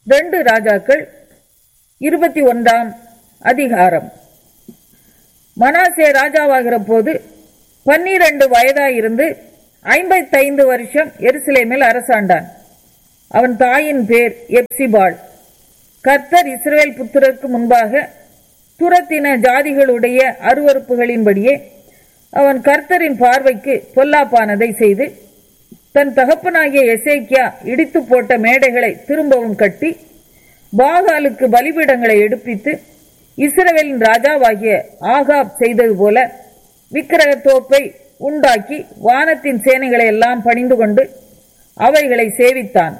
ரெண்டு ராஜாக்கள் இருபத்தி ஒன்றாம் அதிகாரம் மனாசே ராஜாவாகிற போது பன்னிரண்டு வயதாயிருந்து ஐம்பத்தைந்து வருஷம் எருசலேமில் அரசாண்டான் அவன் தாயின் பேர் எப்சிபாள் கர்த்தர் இஸ்ரவேல் புத்திரருக்கு முன்பாக துரத்தின ஜாதிகளுடைய அருவறுப்புகளின்படியே அவன் கர்த்தரின் பார்வைக்கு பொல்லாப்பானதை செய்து தன் தகப்பனாகிய எசேக்கியா இடித்து போட்ட மேடைகளை திரும்பவும் கட்டி பாகாலுக்கு பலிபீடங்களை எடுப்பித்து இஸ்ரவேலின் ராஜாவாகிய ஆகாப் செய்தது போல விக்கிரக தோப்பை உண்டாக்கி வானத்தின் சேனைகளை எல்லாம் பணிந்து கொண்டு அவைகளை சேவித்தான்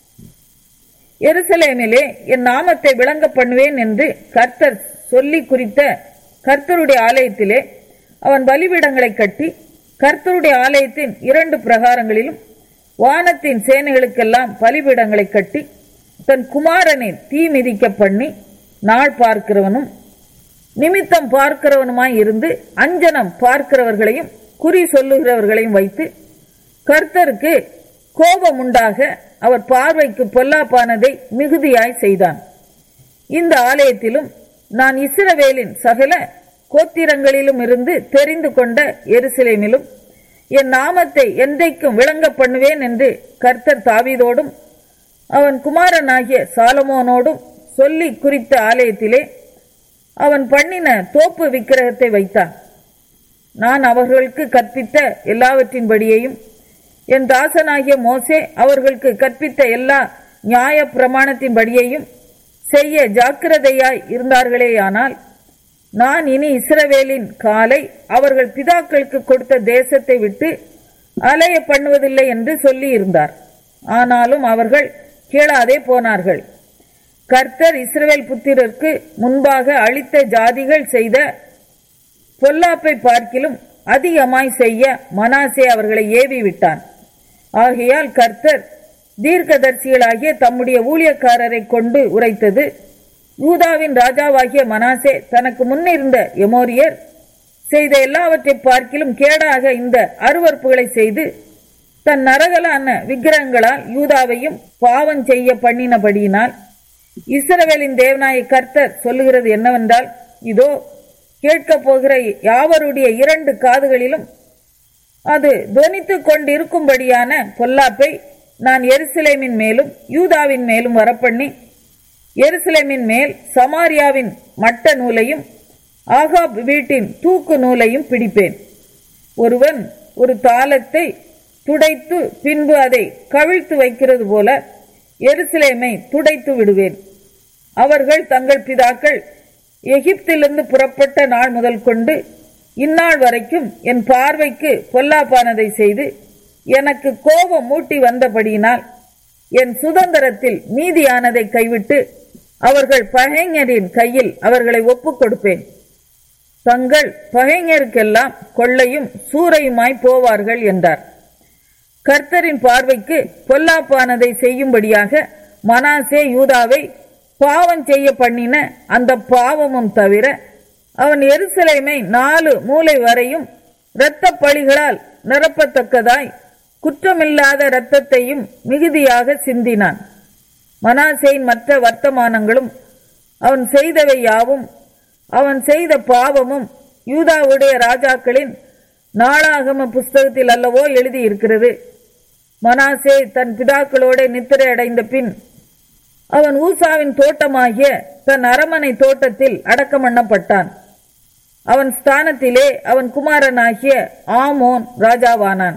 எருசலேமிலே என் நாமத்தை விளங்க பண்ணுவேன் என்று கர்த்தர் சொல்லி குறித்த கர்த்தருடைய ஆலயத்திலே அவன் பலிபீடங்களை கட்டி கர்த்தருடைய ஆலயத்தின் இரண்டு பிரகாரங்களிலும் வானத்தின் சேனைகளுக்கெல்லாம் பலிபீடங்களை கட்டி தன் குமாரனை தீ மிதிக்க பண்ணி நாள் பார்க்கிறவனும் நிமித்தம் பார்க்கிறவனுமாய் இருந்து அஞ்சனம் பார்க்கிறவர்களையும் குறி சொல்லுகிறவர்களையும் வைத்து கர்த்தருக்கு கோபம் உண்டாக அவர் பார்வைக்கு பொல்லாப்பானதை மிகுதியாய் செய்தான் இந்த ஆலயத்திலும் நான் இஸ்ரவேலின் சகல கோத்திரங்களிலும் இருந்து தெரிந்து கொண்ட எருசலேமிலும் என் நாமத்தை என்றைக்கும் விளங்க பண்ணுவேன் என்று கர்த்தர் தாவீதோடும் அவன் குமாரனாகிய சாலமோனோடும் சொல்லி குறித்த ஆலயத்திலே அவன் பண்ணின தோப்பு விக்கிரகத்தை வைத்தான் நான் அவர்களுக்கு கற்பித்த எல்லாவற்றின்படியையும் என் தாசனாகிய மோசே அவர்களுக்கு கற்பித்த எல்லா நியாய பிரமாணத்தின்படியையும் செய்ய ஜாக்கிரதையாய் இருந்தார்களேயானால் நான் இனி இஸ்ரவேலின் காலை அவர்கள் பிதாக்களுக்கு கொடுத்த தேசத்தை விட்டு அலைய பண்ணுவதில்லை என்று சொல்லி இருந்தார் ஆனாலும் அவர்கள் கேளாதே போனார்கள் கர்த்தர் இஸ்ரவேல் புத்திரருக்கு முன்பாக அளித்த ஜாதிகள் செய்த பொல்லாப்பை பார்க்கிலும் அதிகமாய் செய்ய மனாசே அவர்களை ஏவி விட்டான் ஆகையால் கர்த்தர் தீர்க்கதர்சிகளாகிய தம்முடைய ஊழியக்காரரை கொண்டு உரைத்தது யூதாவின் ராஜாவாகிய மனாசே தனக்கு முன்னிருந்த எமோரியர் செய்த எல்லாவற்றை பார்க்கிலும் கேடாக இந்த அருவறுப்புகளை செய்து தன் நரகலான விக்கிரகங்களால் யூதாவையும் பாவம் செய்ய பண்ணினபடியினால் இஸ்ரவேலின் தேவனாய கர்த்தர் சொல்லுகிறது என்னவென்றால் இதோ கேட்கப் போகிற யாவருடைய இரண்டு காதுகளிலும் அது துவனித்துக் கொண்டிருக்கும்படியான பொல்லாப்பை நான் எருசலேமின் மேலும் யூதாவின் மேலும் வரப்பண்ணி எருசலேமின் மேல் சமாரியாவின் மட்ட நூலையும் ஆகாப் வீட்டின் தூக்கு நூலையும் பிடிப்பேன் ஒருவன் ஒரு தாளத்தை துடைத்து பின்பு அதை கவிழ்த்து வைக்கிறது போல எருசலேமை துடைத்து விடுவேன் அவர்கள் தங்கள் பிதாக்கள் எகிப்திலிருந்து புறப்பட்ட நாள் முதல் கொண்டு இந்நாள் வரைக்கும் என் பார்வைக்கு பொல்லாப்பானதை செய்து எனக்கு கோபம் மூட்டி வந்தபடியினால் என் சுதந்திரத்தில் மீதியானதை கைவிட்டு அவர்கள் பகைஞரின் கையில் அவர்களை ஒப்புக் கொடுப்பேன் தங்கள் பகைஞருக்கெல்லாம் கொள்ளையும் சூறையுமாய் போவார்கள் என்றார் கர்த்தரின் பார்வைக்கு பொல்லாப்பானதை செய்யும்படியாக மனாசே யூதாவை பாவம் செய்ய பண்ணின அந்த பாவமும் தவிர அவன் எருசலேமை நாலு மூலை வரையும் இரத்த பழிகளால் நிரப்பத்தக்கதாய் குற்றமில்லாத இரத்தத்தையும் மிகுதியாக சிந்தினான் மனாசேயின் மற்ற வர்த்தமானங்களும் அவன் செய்தவை யாவும் அவன் செய்த பாவமும் யூதாவுடைய ராஜாக்களின் நாளாகம புஸ்தகத்தில் அல்லவோ எழுதியிருக்கிறது மனாசே தன் பிதாக்களோட நித்திரை அடைந்த பின் அவன் ஊசாவின் தோட்டமாகிய தன் அரமனை தோட்டத்தில் அடக்கம் பண்ணப்பட்டான் அவன் ஸ்தானத்திலே அவன் குமாரனாகிய ஆமோன் ராஜாவானான்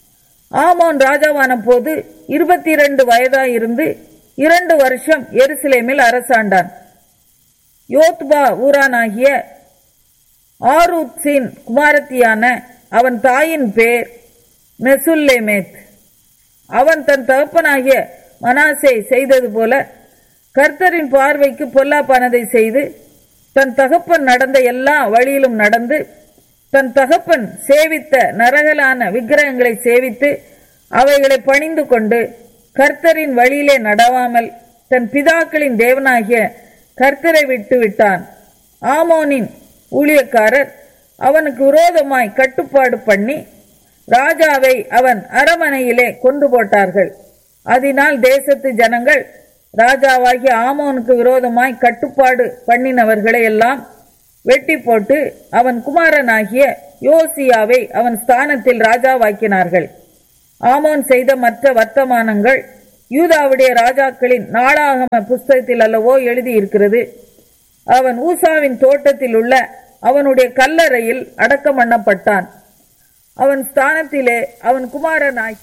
ஆமோன் ராஜாவான போது இருபத்தி இரண்டு வயதாயிருந்து இரண்டு வருஷம் எருசலேமில் அரசாண்டான் யோத்பா ஊரானாகிய ஆரூத்ஸின் குமாரத்தியான அவன் தாயின் பேர் மெசுல்லேமேத் அவன் தன் தகப்பனாகிய மனாசே செய்தது போல கர்த்தரின் பார்வைக்கு பொல்லாப்பானதை செய்து தன் தகப்பன் நடந்த எல்லா வழியிலும் நடந்து தன் தகப்பன் சேவித்த நரகலான விக்கிரகங்களை சேவித்து அவைகளை பணிந்து கொண்டு கர்த்தரின் வழியிலே நடவாமல் தன் பிதாக்களின் தேவனாகிய கர்த்தரை விட்டு விட்டான் ஆமோனின் ஊழியக்காரர் அவனுக்கு விரோதமாய் கட்டுப்பாடு பண்ணி ராஜாவை அவன் அரமனையிலே கொண்டு போட்டார்கள் அதனால் தேசத்து ஜனங்கள் ராஜாவாகிய ஆமோனுக்கு விரோதமாய் கட்டுப்பாடு பண்ணினவர்களை எல்லாம் வெட்டி போட்டு அவன் குமாரனாகிய யோசியாவை அவன் ஸ்தானத்தில் ராஜாவாக்கினார்கள் ஆமோன் செய்த மற்ற வர்த்தமானங்கள் யூதாவுடைய ராஜாக்களின் நாளாகம புஸ்தகத்தில் அல்லவோ எழுதியிருக்கிறது அவன் ஊசாவின் தோட்டத்தில் உள்ள அவனுடைய கல்லறையில் அடக்கம் பண்ணப்பட்டான் அவன் ஸ்தானத்திலே அவன் குமாரனாகி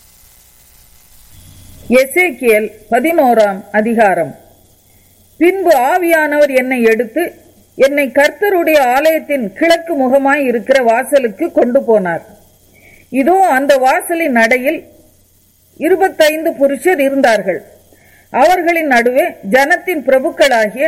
எசேக்கியல் பதினோராம் அதிகாரம் பின்பு ஆவியானவர் என்னை எடுத்து என்னை கர்த்தருடைய ஆலயத்தின் கிழக்கு முகமாய் இருக்கிற வாசலுக்கு கொண்டு போனார் இதோ அந்த வாசலின் நடையில் இருபத்தைந்து புருஷர் இருந்தார்கள் அவர்களின் நடுவே ஜனத்தின் பிரபுக்களாகிய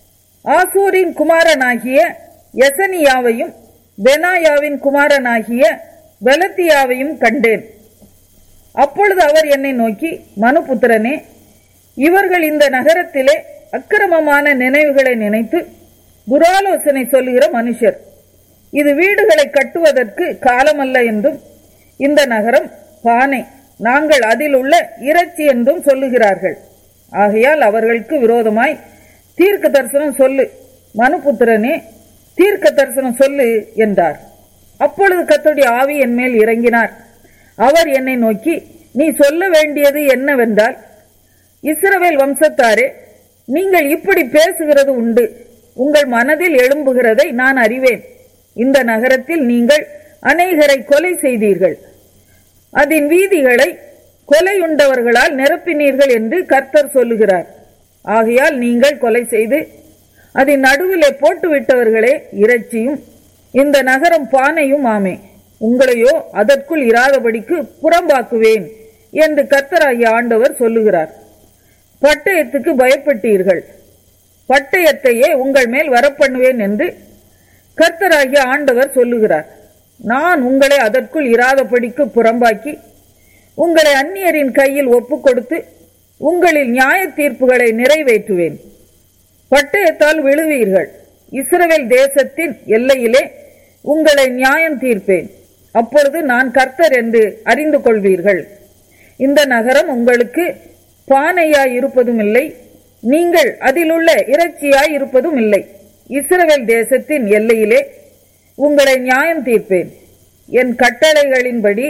ஆசூரின் குமாரனாகிய எசனியாவையும் பெனாயாவின் குமாரனாகிய பெலத்தியாவையும் கண்டேன் அப்பொழுது அவர் என்னை நோக்கி மனுபுத்திரனே இவர்கள் இந்த நகரத்திலே அக்கிரமமான நினைவுகளை நினைத்து துராலோசனை சொல்லுகிற மனுஷர் இது வீடுகளை கட்டுவதற்கு காலமல்ல என்றும் இந்த நகரம் பானை நாங்கள் அதில் உள்ள இறைச்சி என்றும் சொல்லுகிறார்கள் ஆகையால் அவர்களுக்கு விரோதமாய் தீர்க்க தரிசனம் சொல்லு மனுபுத்திரனே தீர்க்க தரிசனம் சொல்லு என்றார் அப்பொழுது கத்தோடைய ஆவி என் மேல் இறங்கினார் அவர் என்னை நோக்கி நீ சொல்ல வேண்டியது என்னவென்றால் இஸ்ரவேல் வம்சத்தாரே நீங்கள் இப்படி பேசுகிறது உண்டு உங்கள் மனதில் எழும்புகிறதை நான் அறிவேன் இந்த நகரத்தில் நீங்கள் அநேகரை கொலை செய்தீர்கள் அதன் வீதிகளை கொலையுண்டவர்களால் நிரப்பினீர்கள் என்று கர்த்தர் சொல்லுகிறார் ஆகையால் நீங்கள் கொலை செய்து அதன் நடுவிலே போட்டுவிட்டவர்களே இறைச்சியும் இந்த நகரம் பானையும் ஆமே உங்களையோ அதற்குள் இராதபடிக்கு புறம்பாக்குவேன் என்று கர்த்தராகிய ஆண்டவர் சொல்லுகிறார் பட்டயத்துக்கு பயப்பட்டீர்கள் பட்டயத்தையே உங்கள் மேல் வரப்பண்ணுவேன் என்று கர்த்தராகிய ஆண்டவர் சொல்லுகிறார் நான் உங்களை அதற்குள் இராதபடிக்கு புறம்பாக்கி உங்களை அந்நியரின் கையில் ஒப்புக் கொடுத்து உங்களில் நியாய தீர்ப்புகளை நிறைவேற்றுவேன் பட்டயத்தால் விழுவீர்கள் இஸ்ரவேல் தேசத்தின் எல்லையிலே உங்களை நியாயம் தீர்ப்பேன் அப்பொழுது நான் கர்த்தர் என்று அறிந்து கொள்வீர்கள் இந்த நகரம் உங்களுக்கு பானையாய் இருப்பதும் இல்லை நீங்கள் அதிலுள்ள இறைச்சியாய் இருப்பதும் இல்லை இஸ்ரவேல் தேசத்தின் எல்லையிலே உங்களை நியாயம் தீர்ப்பேன் என் கட்டளைகளின்படி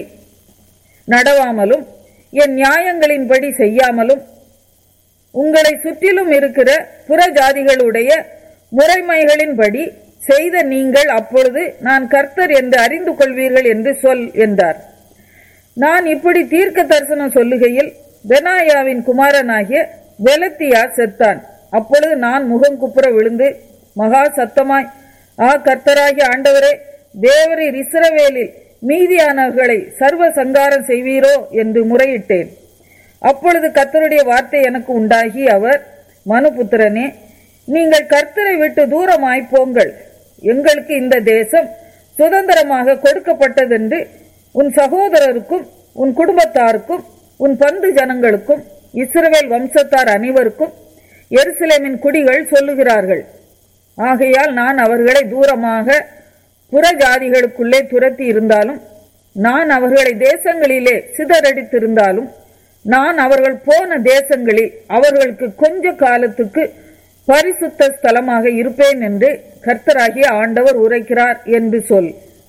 நடவாமலும் என் நியாயங்களின்படி செய்யாமலும் உங்களை சுற்றிலும் இருக்கிற புற ஜாதிகளுடைய முறைமைகளின்படி செய்த நீங்கள் அப்பொழுது நான் கர்த்தர் என்று அறிந்து கொள்வீர்கள் என்று சொல் என்றார் நான் இப்படி தீர்க்க தரிசனம் சொல்லுகையில் பெனாயாவின் குமாரனாகிய வெலத்தியா செத்தான் அப்பொழுது நான் முகம் குப்புற விழுந்து மகா சத்தமாய் ஆ கர்த்தராகிய ஆண்டவரே தேவரீர் இஸ்ரவேலில் மீதியானவர்களை சர்வ சங்காரம் செய்வீரோ என்று முறையிட்டேன் அப்பொழுது கர்த்தருடைய வார்த்தை எனக்கு உண்டாகி அவர் மனுபுத்திரனே நீங்கள் கர்த்தரை விட்டு தூரமாய் போங்கள் எங்களுக்கு இந்த தேசம் சுதந்திரமாக கொடுக்கப்பட்டதென்று உன் சகோதரருக்கும் உன் குடும்பத்தாருக்கும் உன் பந்து ஜனங்களுக்கும் இஸ்ரவேல் வம்சத்தார் அனைவருக்கும் எருசலேமின் குடிகள் சொல்லுகிறார்கள் ஆகையால் நான் அவர்களை தூரமாக புற ஜாதிகளுக்குள்ளே துரத்தி இருந்தாலும் நான் அவர்களை தேசங்களிலே சிதறடித்திருந்தாலும் நான் அவர்கள் போன தேசங்களில் அவர்களுக்கு கொஞ்ச காலத்துக்கு பரிசுத்த ஸ்தலமாக இருப்பேன் என்று கர்த்தராகிய ஆண்டவர் உரைக்கிறார் என்று சொல்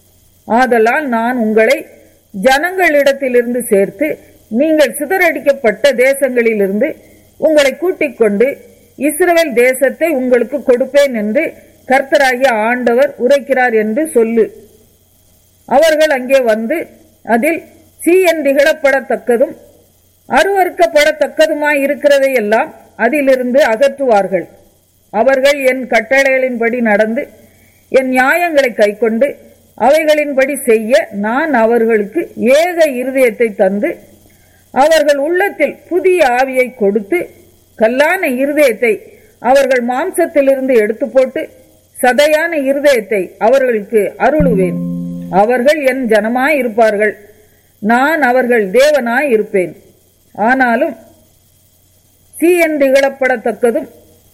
ஆதலால் நான் உங்களை ஜனங்களிடத்திலிருந்து சேர்த்து நீங்கள் சிதறடிக்கப்பட்ட தேசங்களிலிருந்து உங்களை கூட்டிக் கொண்டு இஸ்ரவேல் தேசத்தை உங்களுக்கு கொடுப்பேன் என்று கர்த்தராகிய ஆண்டவர் உரைக்கிறார் என்று சொல்லு அவர்கள் அங்கே வந்து அதில் சீயன் திகழப்படத்தக்கதும் அருவறுக்கப்படத்தக்கதுமாய் இருக்கிறதையெல்லாம் அதிலிருந்து அகற்றுவார்கள் அவர்கள் என் கட்டளைகளின்படி நடந்து என் நியாயங்களை கைக்கொண்டு அவைகளின்படி செய்ய நான் அவர்களுக்கு ஏக இருதயத்தை தந்து அவர்கள் உள்ளத்தில் புதிய ஆவியை கொடுத்து கல்லான இருதயத்தை அவர்கள் மாம்சத்திலிருந்து எடுத்து போட்டு சதையான இருதயத்தை அவர்களுக்கு அருளுவேன் அவர்கள் என் ஜனமாய் இருப்பார்கள் நான் அவர்கள் தேவனாய் இருப்பேன் ஆனாலும் தீயன் திகழப்படத்தக்கதும்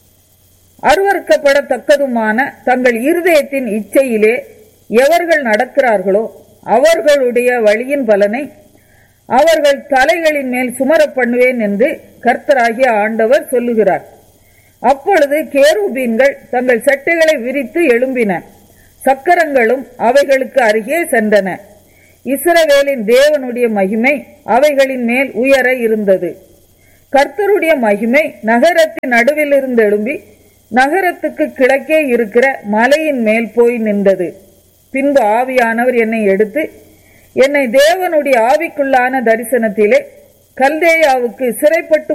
அருவறுக்கப்படத்தக்கதுமான தங்கள் இருதயத்தின் இச்சையிலே எவர்கள் நடக்கிறார்களோ அவர்களுடைய வழியின் பலனை அவர்கள் தலைகளின் மேல் சுமர பண்ணுவேன் என்று கர்த்தராகிய ஆண்டவர் சொல்லுகிறார் அப்பொழுது கேருபீன்கள் தங்கள் சட்டைகளை விரித்து எழும்பின சக்கரங்களும் அவைகளுக்கு அருகே சென்றன இஸ்ரவேலின் தேவனுடைய மகிமை அவைகளின் மேல் உயர இருந்தது கர்த்தருடைய மகிமை நகரத்தின் நடுவில் இருந்து எழும்பி நகரத்துக்கு கிழக்கே இருக்கிற மலையின் மேல் போய் நின்றது பின்பு ஆவியானவர் என்னை எடுத்து என்னை தேவனுடைய ஆவிக்குள்ளான தரிசனத்திலே கல்தேயாவுக்கு சிறைப்பட்டு